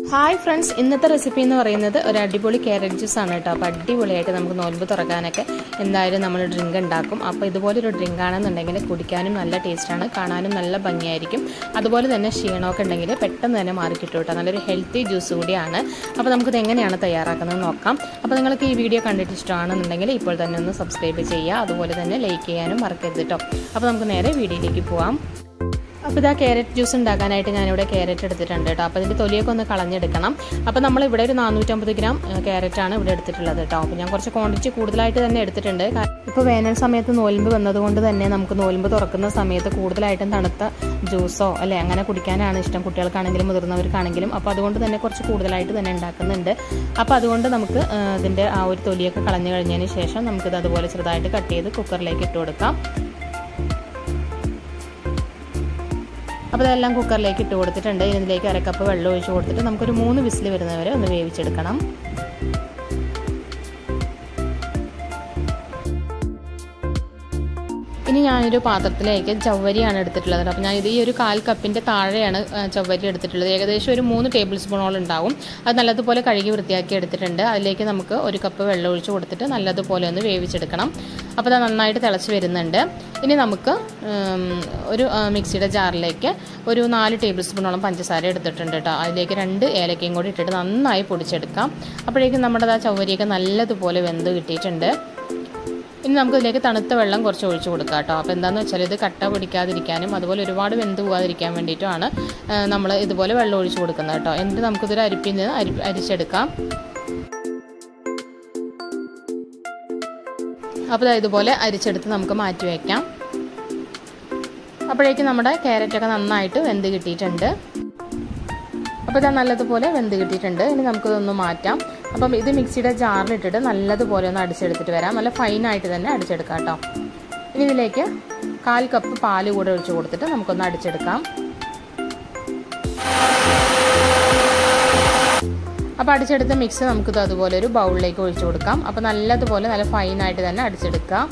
hi friends ഇന്നത്തെ recipe എന്ന് പറയുന്നത് ഒരു അടിപൊളി ക്യാരറ്റ് ജ്യൂസ് ആണ് കേട്ടോ അപ്പോൾ അടിപൊളിയായിട്ട് നമുക്ക് നോൻപ് തുറക്കാനൊക്കെ എന്തായാലും നമ്മൾ ഡ്രിങ്ക് ഉണ്ടാക്കും അപ്പോൾ ഇതുപോലൊരു ഡ്രിങ്ക് ആണെന്നുണ്ടെങ്കിൽ കുടിക്കാനും നല്ല ടേസ്റ്റാണ് കാണാനും നല്ല ഭംഗിയായിരിക്കും അതുപോലെ തന്നെ ക്ഷീണമൊക്കെ ഉണ്ടെങ്കിൽ പെട്ടെന്ന് തന്നെ മാറി കിട്ടും കേട്ടോ നല്ലൊരു ഹെൽത്തി ജ്യൂസ് കൂടിയാണ് അപ്പോൾ നമുക്കിത് എങ്ങനെയാണ് തയ്യാറാക്കുന്നത് നോക്കാം അപ്പോൾ നിങ്ങൾക്ക് ഈ വീഡിയോ കണ്ടിട്ട് ഇഷ്ടമാണെന്നുണ്ടെങ്കിൽ ഇപ്പോൾ തന്നെ ഒന്ന് സബ്സ്ക്രൈബ് ചെയ്യുക അതുപോലെ തന്നെ ലൈക്ക് ചെയ്യാനും മറക്കരുത് കേട്ടോ അപ്പോൾ നമുക്ക് നേരെ വീഡിയോയിലേക്ക് പോവാം അപ്പോൾ ഇതാ ക്യാരറ്റ് ജ്യൂസ് ഉണ്ടാക്കാനായിട്ട് ഞാനിവിടെ ക്യാരറ്റ് എടുത്തിട്ടുണ്ട് കേട്ടോ അപ്പോൾ ഇതിൻ്റെ തൊലിയൊക്കെ ഒന്ന് കളഞ്ഞെടുക്കണം അപ്പോൾ നമ്മൾ ഇവിടെ ഒരു നാനൂറ്റമ്പത് ഗ്രാം ക്യാരറ്റാണ് ഇവിടെ എടുത്തിട്ടുള്ളത് കേട്ടോ അപ്പോൾ ഞാൻ കുറച്ച് ക്വാണ്ടിറ്റി കൂടുതലായിട്ട് തന്നെ എടുത്തിട്ടുണ്ട് ഇപ്പോൾ വേനൽ സമയത്ത് നോൽമ്പ് വന്നതുകൊണ്ട് തന്നെ നമുക്ക് നോൽമ്പ് തുറക്കുന്ന സമയത്ത് കൂടുതലായിട്ടും തണുത്ത ജ്യൂസോ അല്ലെ അങ്ങനെ കുടിക്കാനാണ് ഇഷ്ടം കുട്ടികൾക്കാണെങ്കിലും മുതിർന്നവർക്കാണെങ്കിലും അപ്പോൾ അതുകൊണ്ട് തന്നെ കുറച്ച് കൂടുതലായിട്ട് തന്നെ ഉണ്ടാക്കുന്നുണ്ട് അപ്പോൾ അതുകൊണ്ട് നമുക്ക് ഇതിൻ്റെ ആ ഒരു തൊലിയൊക്കെ കളഞ്ഞു കഴിഞ്ഞതിന് ശേഷം നമുക്കിത് അതുപോലെ ചെറുതായിട്ട് കട്ട് ചെയ്ത് കുക്കറിലേക്ക് ഇട്ട് കൊടുക്കാം അപ്പോൾ ഇതെല്ലാം കുക്കറിലേക്ക് ഇട്ട് കൊടുത്തിട്ടുണ്ട് ഇതിലേക്ക് അരക്കപ്പ് വെള്ളം ഒഴിച്ച് കൊടുത്തിട്ട് നമുക്കൊരു മൂന്ന് വിസിൽ വരുന്നവരെ ഒന്ന് വേവിച്ചെടുക്കണം ഇനി ഞാനൊരു പാത്രത്തിലേക്ക് ചവ്വരിയാണ് എടുത്തിട്ടുള്ളത് അപ്പോൾ ഞാൻ ഇത് ഈ ഒരു കാൽ കപ്പിൻ്റെ താഴെയാണ് ചവ്വരി എടുത്തിട്ടുള്ളത് ഏകദേശം ഒരു മൂന്ന് ടേബിൾ സ്പൂണോളം ഉണ്ടാവും അത് നല്ലതുപോലെ കഴുകി വൃത്തിയാക്കി എടുത്തിട്ടുണ്ട് അതിലേക്ക് നമുക്ക് ഒരു കപ്പ് വെള്ളം ഒഴിച്ച് കൊടുത്തിട്ട് നല്ലതുപോലെ ഒന്ന് വേവിച്ചെടുക്കണം അപ്പോൾ അത് നന്നായിട്ട് തിളച്ച് വരുന്നുണ്ട് ഇനി നമുക്ക് ഒരു മിക്സിയുടെ ജാറിലേക്ക് ഒരു നാല് ടേബിൾ സ്പൂണോളം പഞ്ചസാര എടുത്തിട്ടുണ്ട് കേട്ടോ അതിലേക്ക് രണ്ട് ഏലക്കയും കൂടി ഇട്ടിട്ട് നന്നായി പൊടിച്ചെടുക്കാം അപ്പോഴേക്കും നമ്മുടെ ആ ചവ്വരിയൊക്കെ നല്ലതുപോലെ വെന്ത് കിട്ടിയിട്ടുണ്ട് ഇനി നമുക്ക് ഇതിലേക്ക് തണുത്ത വെള്ളം കുറച്ച് ഒഴിച്ചു കൊടുക്കാം കേട്ടോ അപ്പോൾ എന്താണെന്ന് വെച്ചാൽ ഇത് കട്ട പിടിക്കാതിരിക്കാനും അതുപോലെ ഒരുപാട് വെന്ത് പോകാതിരിക്കാൻ വേണ്ടിയിട്ടുമാണ് നമ്മൾ ഇതുപോലെ വെള്ളം ഒഴിച്ചു കൊടുക്കുന്നത് കേട്ടോ എന്നിട്ട് നമുക്കിതൊരു അരിപ്പിൽ നിന്ന് അരി അരിച്ചെടുക്കാം അപ്പോൾ ഇതുപോലെ അരിച്ചെടുത്ത് നമുക്ക് മാറ്റി വയ്ക്കാം അപ്പോഴേക്കും നമ്മുടെ ക്യാരറ്റൊക്കെ നന്നായിട്ട് വെന്ത് കിട്ടിയിട്ടുണ്ട് അപ്പോൾ ഇത് നല്ലതുപോലെ വെന്ത് കിട്ടിയിട്ടുണ്ട് ഇനി നമുക്കിതൊന്ന് മാറ്റാം അപ്പം ഇത് മിക്സിയുടെ ജാറിലിട്ടിട്ട് നല്ലതുപോലെ ഒന്ന് അടിച്ചെടുത്തിട്ട് വരാം നല്ല ഫൈനായിട്ട് തന്നെ അടിച്ചെടുക്കാം കേട്ടോ ഇനി ഇതിലേക്ക് കാൽ കപ്പ് പാല് കൂടെ ഒഴിച്ച് കൊടുത്തിട്ട് നമുക്കൊന്ന് അടിച്ചെടുക്കാം അപ്പോൾ അടിച്ചെടുത്ത മിക്സ് നമുക്കിത് അതുപോലെ ഒരു ബൗളിലേക്ക് ഒഴിച്ചു കൊടുക്കാം അപ്പോൾ നല്ലതുപോലെ നല്ല ഫൈനായിട്ട് തന്നെ അടിച്ചെടുക്കാം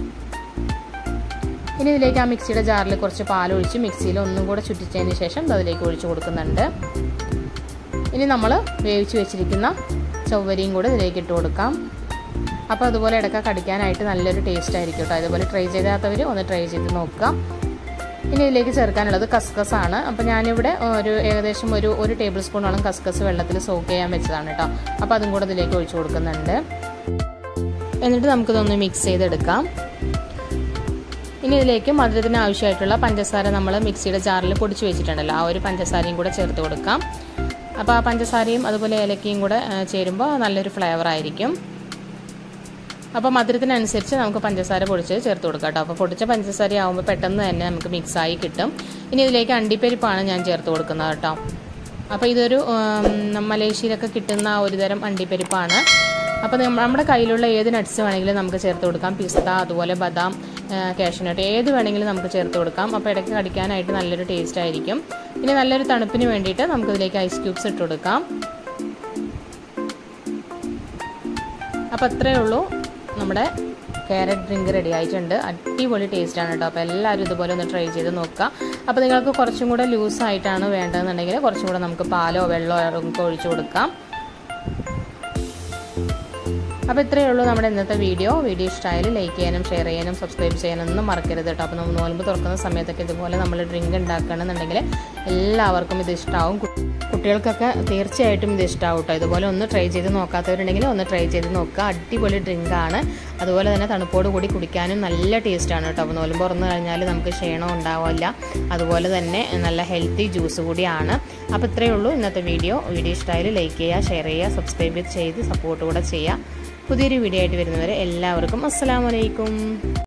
ഇനി ഇതിലേക്ക് ആ മിക്സിയുടെ ജാറിൽ കുറച്ച് പാലൊഴിച്ച് മിക്സിയിൽ ഒന്നും കൂടെ ചുറ്റിച്ചതിന് ശേഷം അതിലേക്ക് ഒഴിച്ചു കൊടുക്കുന്നുണ്ട് ഇനി നമ്മൾ വേവിച്ച് വെച്ചിരിക്കുന്ന ചൊവ്വരിയും കൂടെ ഇതിലേക്ക് ഇട്ട് കൊടുക്കാം അപ്പോൾ അതുപോലെ ഇടയ്ക്ക് കടിക്കാനായിട്ട് നല്ലൊരു ടേസ്റ്റ് ആയിരിക്കും കേട്ടോ അതുപോലെ ട്രൈ ചെയ്താത്തവർ ഒന്ന് ട്രൈ ചെയ്ത് നോക്കുക ഇനി ഇതിലേക്ക് ചേർക്കാനുള്ളത് കസ്കസ് ആണ് അപ്പോൾ ഞാനിവിടെ ഒരു ഏകദേശം ഒരു ഒരു ടേബിൾ സ്പൂണോളം കസ്കസ് വെള്ളത്തിൽ സോക്ക് ചെയ്യാൻ വെച്ചതാണ് കേട്ടോ അപ്പോൾ അതും കൂടെ ഇതിലേക്ക് ഒഴിച്ചു കൊടുക്കുന്നുണ്ട് എന്നിട്ട് നമുക്കിതൊന്ന് മിക്സ് ചെയ്തെടുക്കാം ഇനി ഇതിലേക്ക് മധുരത്തിന് ആവശ്യമായിട്ടുള്ള പഞ്ചസാര നമ്മൾ മിക്സിയുടെ ജാറിൽ പൊടിച്ച് വെച്ചിട്ടുണ്ടല്ലോ ആ ഒരു പഞ്ചസാരയും കൂടെ ചേർത്ത് കൊടുക്കാം അപ്പോൾ ആ പഞ്ചസാരയും അതുപോലെ ഏലക്കയും കൂടെ ചേരുമ്പോൾ നല്ലൊരു ഫ്ലേവർ ആയിരിക്കും അപ്പോൾ മധുരത്തിനനുസരിച്ച് നമുക്ക് പഞ്ചസാര പൊടിച്ച് ചേർത്ത് കൊടുക്കാം കേട്ടോ അപ്പോൾ പൊടിച്ച പഞ്ചസാര ആകുമ്പോൾ പെട്ടെന്ന് തന്നെ നമുക്ക് മിക്സായി കിട്ടും ഇനി ഇതിലേക്ക് അണ്ടിപ്പരിപ്പാണ് ഞാൻ ചേർത്ത് കൊടുക്കുന്നത് കേട്ടോ അപ്പോൾ ഇതൊരു മലേഷ്യയിലൊക്കെ കിട്ടുന്ന ഒരു തരം അണ്ടിപ്പരിപ്പാണ് അപ്പോൾ നമ്മുടെ കയ്യിലുള്ള ഏത് നട്ട്സ് വേണമെങ്കിലും നമുക്ക് ചേർത്ത് കൊടുക്കാം പിസ്ത അതുപോലെ ബദാം കാഷ്നട്ട് ഏത് വേണമെങ്കിലും നമുക്ക് ചേർത്ത് കൊടുക്കാം അപ്പോൾ ഇടയ്ക്ക് കടിക്കാനായിട്ട് നല്ലൊരു ടേസ്റ്റ് ആയിരിക്കും ഇനി നല്ലൊരു തണുപ്പിന് വേണ്ടിയിട്ട് നമുക്കിതിലേക്ക് ഐസ് ക്യൂബ്സ് ഇട്ട് കൊടുക്കാം അപ്പോൾ അത്രയേ ഉള്ളൂ നമ്മുടെ ക്യാരറ്റ് ഡ്രിങ്ക് റെഡി ആയിട്ടുണ്ട് അടിപൊളി ടേസ്റ്റാണ് കേട്ടോ അപ്പോൾ എല്ലാവരും ഇതുപോലെ ഒന്ന് ട്രൈ ചെയ്ത് നോക്കുക അപ്പോൾ നിങ്ങൾക്ക് കുറച്ചും കൂടെ ലൂസായിട്ടാണ് വേണ്ടതെന്നുണ്ടെങ്കിൽ കുറച്ചും കൂടെ നമുക്ക് പാലോ വെള്ളമോ ഒക്കെ ഒഴിച്ചു കൊടുക്കാം അപ്പോൾ ഇത്രയേ ഉള്ളൂ നമ്മുടെ ഇന്നത്തെ വീഡിയോ വീഡിയോ ഇഷ്ടമായാലും ലൈക്ക് ചെയ്യാനും ഷെയർ ചെയ്യാനും സബ്സ്ക്രൈബ് ചെയ്യാനൊന്നും മറക്കരുത് കേട്ടോ അപ്പോൾ നമ്മൾ നോൽമ്പ് തുറക്കുന്ന സമയത്തൊക്കെ ഇതുപോലെ നമ്മൾ ഡ്രിങ്ക് ഉണ്ടാക്കുകയാണെന്നുണ്ടെങ്കിൽ എല്ലാവർക്കും ഇത് ഇഷ്ടമാവും കുട്ടികൾക്കൊക്കെ തീർച്ചയായിട്ടും ഇത് ഇഷ്ടമാവും കേട്ടോ ഇതുപോലെ ഒന്ന് ട്രൈ ചെയ്ത് നോക്കാത്തവരുണ്ടെങ്കിൽ ഒന്ന് ട്രൈ ചെയ്ത് നോക്കുക അടിപൊളി ഡ്രിങ്കാണ് അതുപോലെ തന്നെ തണുപ്പോട് കൂടി കുടിക്കാനും നല്ല ടേസ്റ്റാണ് കേട്ടോ അപ്പോൾ നോൽമ്പ് തുറന്നു കഴിഞ്ഞാൽ നമുക്ക് ക്ഷീണം ഉണ്ടാവില്ല അതുപോലെ തന്നെ നല്ല ഹെൽത്തി ജ്യൂസ് കൂടിയാണ് അപ്പോൾ ഇത്രയേ ഉള്ളൂ ഇന്നത്തെ വീഡിയോ വീഡിയോ ഇഷ്ടമായാലും ലൈക്ക് ചെയ്യുക ഷെയർ ചെയ്യുക സബ്സ്ക്രൈബ് ചെയ്ത് സപ്പോർട്ട് കൂടെ ചെയ്യുക പുതിയൊരു വീഡിയോ ആയിട്ട് വരുന്നവരെ എല്ലാവർക്കും അസ്സാം വലൈക്കും